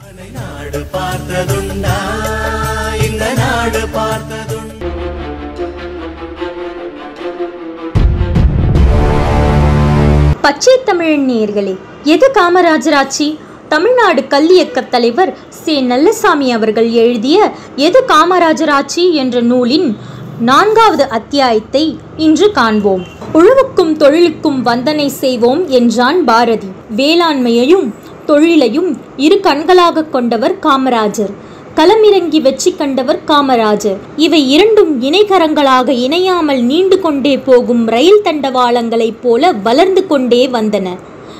நாடு பார்த்ததுண்டா இந்த நாடு பார்த்ததுண்டா பச்சை தமிழ் நேயர்களே எது காமராஜர் ஆட்சி தமிழ்நாடு கல்வியக்க தலைவர் சே நல்லசாமி அவர்கள் எழுதிய எது காமராஜர் ஆட்சி என்ற நூலின் நான்காவது அத்தியாயத்தை இன்று காண்போம் உழவுக்கும் தொழிலுக்கும் வந்தனை செய்வோம் என்றான் பாரதி வேளாண்மையையும் தொழிலையும் இரு கண்களாக கொண்டவர் காமராஜர் களமிறங்கி வெற்றி கண்டவர் காமராஜர் இவை இரண்டும் இணைகரங்களாக இணையாமல் நீண்டு கொண்டே போகும் ரயில் தண்டவாளங்களைப் போல வளர்ந்து கொண்டே வந்தன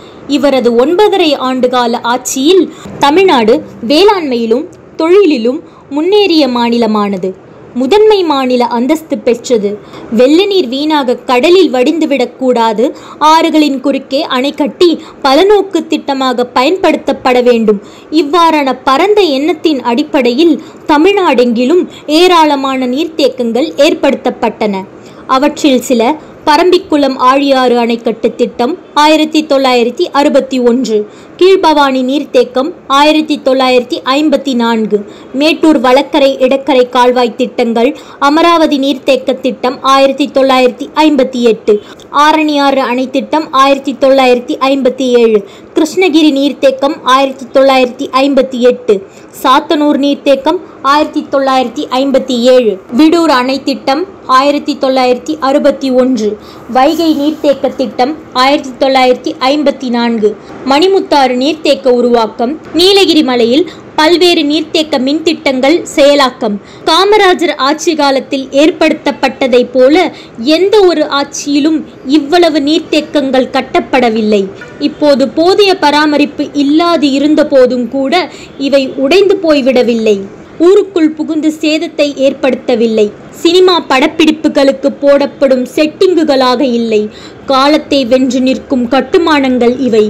இவரது ஒன்பதரை ஆண்டுகால ஆட்சியில் தமிழ்நாடு வேளாண்மையிலும் தொழிலிலும் முன்னேறிய மாநிலமானது முதன்மை மாநில அந்தஸ்து பெற்றது வெள்ள நீர் வீணாக கடலில் வடிந்துவிடக்கூடாது ஆறுகளின் குறுக்கே அணை கட்டி பலநோக்கு திட்டமாக பயன்படுத்தப்பட வேண்டும் இவ்வாறான பரந்த எண்ணத்தின் அடிப்படையில் தமிழ்நாடெங்கிலும் ஏராளமான நீர்த்தேக்கங்கள் ஏற்படுத்தப்பட்டன அவற்றில் சில பரம்பிக்குளம் ஆழியாறு அணைக்கட்டு திட்டம் ஆயிரத்தி தொள்ளாயிரத்தி அறுபத்தி ஒன்று கீழ்பவானி நீர்த்தேக்கம் ஆயிரத்தி தொள்ளாயிரத்தி ஐம்பத்தி நான்கு மேட்டூர் வழக்கரை இடக்கரை கால்வாய் திட்டங்கள் அமராவதி நீர்த்தேக்க திட்டம் ஆயிரத்தி தொள்ளாயிரத்தி ஐம்பத்தி எட்டு ஆரணியாறு அணை திட்டம் ஆயிரத்தி தொள்ளாயிரத்தி ஐம்பத்தி ஏழு கிருஷ்ணகிரி நீர்த்தேக்கம் ஆயிரத்தி தொள்ளாயிரத்தி ஐம்பத்தி எட்டு சாத்தனூர் நீர்த்தேக்கம் ஆயிரத்தி தொள்ளாயிரத்தி ஐம்பத்தி ஏழு விடூர் அணை திட்டம் ஆயிரத்தி தொள்ளாயிரத்தி அறுபத்தி ஒன்று வைகை நீர்த்தேக்க திட்டம் ஆயிரத்தி தொள்ளாயிரத்தி ஐம்பத்தி நான்கு மணிமுத்தாறு நீர்த்தேக்க உருவாக்கம் நீலகிரி மலையில் பல்வேறு நீர்த்தேக்க மின் திட்டங்கள் செயலாக்கம் காமராஜர் ஆட்சி காலத்தில் ஏற்படுத்தப்பட்டதை போல எந்த ஒரு ஆட்சியிலும் இவ்வளவு நீர்த்தேக்கங்கள் கட்டப்படவில்லை இப்போது போதிய பராமரிப்பு இல்லாது இருந்த போதும் கூட இவை உடைந்து போய்விடவில்லை ஊருக்குள் புகுந்து சேதத்தை ஏற்படுத்தவில்லை சினிமா படப்பிடிப்புகளுக்கு போடப்படும் செட்டிங்குகளாக இல்லை காலத்தை வென்று நிற்கும் கட்டுமானங்கள் இவை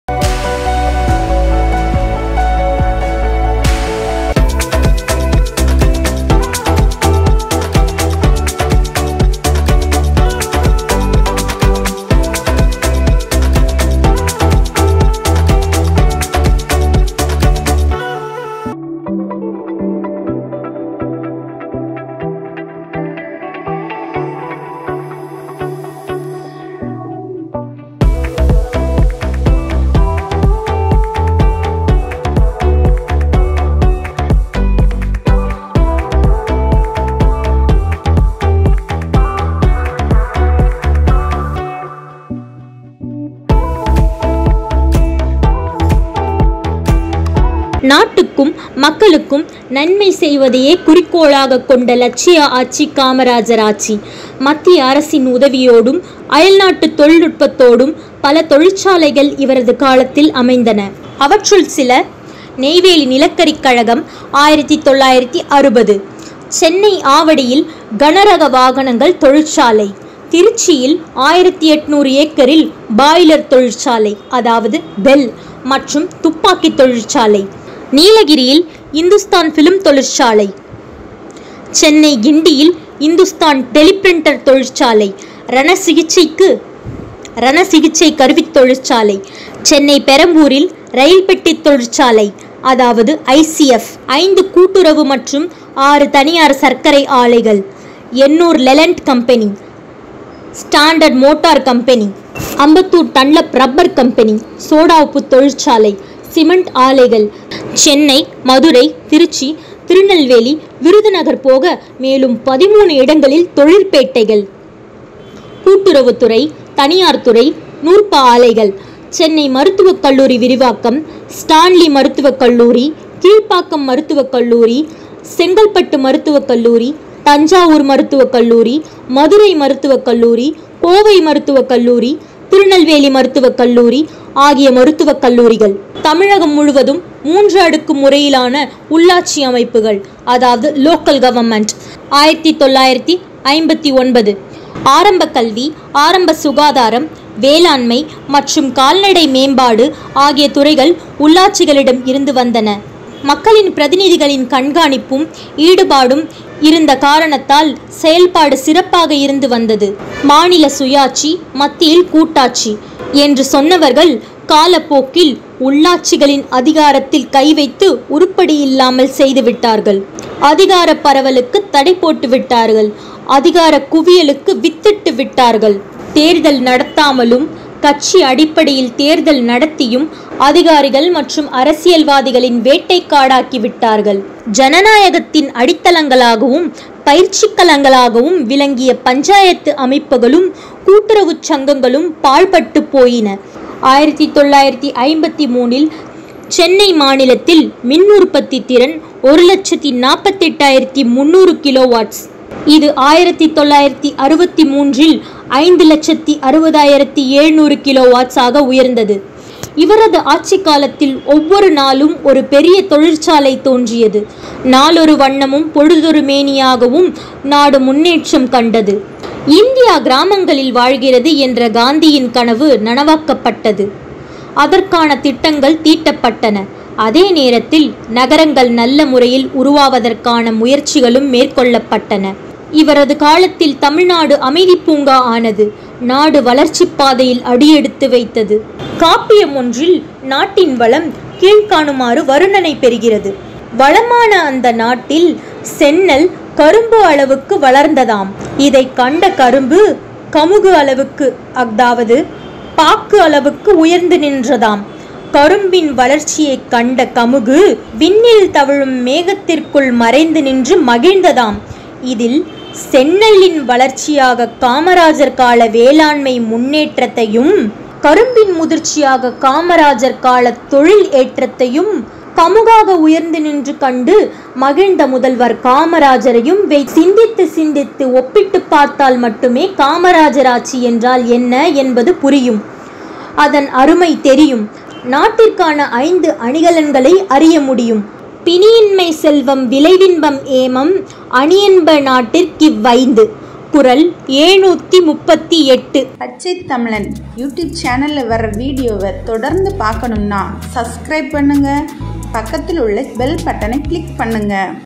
நாட்டுக்கும் மக்களுக்கும் நன்மை செய்வதையே குறிக்கோளாக கொண்ட லட்சிய ஆட்சி காமராஜர் ஆட்சி மத்திய அரசின் உதவியோடும் அயல்நாட்டு தொழில்நுட்பத்தோடும் பல தொழிற்சாலைகள் இவரது காலத்தில் அமைந்தன அவற்றுள் சில நெய்வேலி நிலக்கரிக் கழகம் ஆயிரத்தி தொள்ளாயிரத்தி அறுபது சென்னை ஆவடியில் கனரக வாகனங்கள் தொழிற்சாலை திருச்சியில் ஆயிரத்தி எட்நூறு ஏக்கரில் பாய்லர் தொழிற்சாலை அதாவது பெல் மற்றும் துப்பாக்கி தொழிற்சாலை நீலகிரியில் இந்துஸ்தான் பிலிம் தொழிற்சாலை சென்னை கிண்டியில் இந்துஸ்தான் டெலிபிரிண்டர் தொழிற்சாலை ரண சிகிச்சைக்கு ரண சிகிச்சை கருவித் தொழிற்சாலை சென்னை பெரம்பூரில் ரயில் பெட்டி தொழிற்சாலை அதாவது ஐசிஎஃப் ஐந்து கூட்டுறவு மற்றும் ஆறு தனியார் சர்க்கரை ஆலைகள் Ennore Leyland company standard motor company Ambattur Dunlop rubber company soda உப்பு தொழிற்சாலை சிமெண்ட் ஆலைகள் சென்னை மதுரை திருச்சி திருநெல்வேலி விருதுநகர் போக மேலும் பதிமூணு இடங்களில் தொழிற்பேட்டைகள் கூட்டுறவுத்துறை தனியார் துறை நூற்ப ஆலைகள் சென்னை மருத்துவக் கல்லூரி விரிவாக்கம் ஸ்டான்லி மருத்துவக் கல்லூரி கீழ்ப்பாக்கம் மருத்துவக் கல்லூரி செங்கல்பட்டு மருத்துவக் கல்லூரி தஞ்சாவூர் மருத்துவக் கல்லூரி மதுரை மருத்துவக் கல்லூரி கோவை மருத்துவக் கல்லூரி திருநெல்வேலி மருத்துவக் கல்லூரி ஆகிய மருத்துவக் கல்லூரிகள் தமிழகம் முழுவதும் மூன்று அடுக்கு முறையிலான உள்ளாட்சி அமைப்புகள் அதாவது லோக்கல் கவர்மெண்ட் ஆயிரத்தி தொள்ளாயிரத்தி ஐம்பத்தி ஒன்பது ஆரம்ப கல்வி ஆரம்ப சுகாதாரம் வேளாண்மை மற்றும் கால்நடை மேம்பாடு ஆகிய துறைகள் உள்ளாட்சிகளிடம் இருந்து வந்தன மக்களின் பிரதிநிதிகளின் கண்காணிப்பும் ஈடுபாடும் இருந்த காரணத்தால் செயல்பாடு சிறப்பாக இருந்து வந்தது மாநில சுயாட்சி மத்தியில் கூட்டாட்சி என்று சொன்னவர்கள் காலப்போக்கில் உள்ளாட்சிகளின் அதிகாரத்தில் கை வைத்து உருப்படி இல்லாமல் செய்து விட்டார்கள் அதிகார பரவலுக்கு தடை போட்டு விட்டார்கள் அதிகார குவியலுக்கு வித்திட்டு விட்டார்கள் தேர்தல் நடத்தாமலும் கட்சி அடிப்படையில் தேர்தல் நடத்தியும் அதிகாரிகள் மற்றும் அரசியல்வாதிகளின் வேட்டைக்காடாக்கி விட்டார்கள் ஜனநாயகத்தின் அடித்தளங்களாகவும் பயிற்சிக்களங்களாகவும் விளங்கிய பஞ்சாயத்து அமைப்புகளும் கூட்டுறவுச் சங்கங்களும் பாழ்பட்டு போயின ஆயிரத்தி தொள்ளாயிரத்தி ஐம்பத்தி மூணில் சென்னை மாநிலத்தில் மின் உற்பத்தி திறன் ஒரு லட்சத்தி நாற்பத்தெட்டாயிரத்தி முந்நூறு கிலோவாட்ஸ் இது ஆயிரத்தி தொள்ளாயிரத்தி அறுபத்தி மூன்றில் ஐந்து லட்சத்தி அறுபதாயிரத்தி எழுநூறு கிலோவாட்ஸ் ஆக உயர்ந்தது இவரது ஆட்சி காலத்தில் ஒவ்வொரு நாளும் ஒரு பெரிய தொழிற்சாலை தோன்றியது நாளொரு வண்ணமும் பொழுதொரு மேனியாகவும் நாடு முன்னேற்றம் கண்டது இந்தியா கிராமங்களில் வாழ்கிறது என்ற காந்தியின் கனவு நனவாக்கப்பட்டது அதற்கான திட்டங்கள் தீட்டப்பட்டன அதே நேரத்தில் நகரங்கள் நல்ல முறையில் உருவாவதற்கான முயற்சிகளும் மேற்கொள்ளப்பட்டன இவரது காலத்தில் தமிழ்நாடு அமைதி பூங்கா ஆனது நாடு வளர்ச்சிப் பாதையில் அடியெடுத்து வைத்தது காப்பியம் ஒன்றில் நாட்டின் வளம் கீழ்காணுமாறு வருணனை பெறுகிறது வளமான அந்த நாட்டில் சென்னல் கரும்பு அளவுக்கு வளர்ந்ததாம் இதை கண்ட கரும்பு கமுகு அளவுக்கு அதாவது பாக்கு அளவுக்கு உயர்ந்து நின்றதாம் கரும்பின் வளர்ச்சியைக் கண்ட கமுகு விண்ணில் தவழும் மேகத்திற்குள் மறைந்து நின்று மகிழ்ந்ததாம் இதில் சென்னலின் வளர்ச்சியாக காமராஜர் கால வேளாண்மை முன்னேற்றத்தையும் கரும்பின் முதிர்ச்சியாக காமராஜர் கால தொழில் ஏற்றத்தையும் கமுகாக உயர்ந்து நின்று கண்டு மகிழ்ந்த முதல்வர் காமராஜரையும் வை சிந்தித்து சிந்தித்து ஒப்பிட்டு பார்த்தால் மட்டுமே காமராஜர் ஆட்சி என்றால் என்ன என்பது புரியும் அதன் அருமை தெரியும் நாட்டிற்கான ஐந்து அணிகலன்களை அறிய முடியும் பிணியின்மை செல்வம் விளைவின்பம் ஏமம் அணியன்ப நாட்டிற்கிவ்வைந்து குரல் ஏழ்நூத்தி முப்பத்தி எட்டு பச்சை தமிழன் யூடியூப் சேனலில் வர வீடியோவை தொடர்ந்து பார்க்கணும்னா சப்ஸ்கிரைப் பண்ணுங்க பக்கத்தில் உள்ள பெல் பட்டனை கிளிக் பண்ணுங்க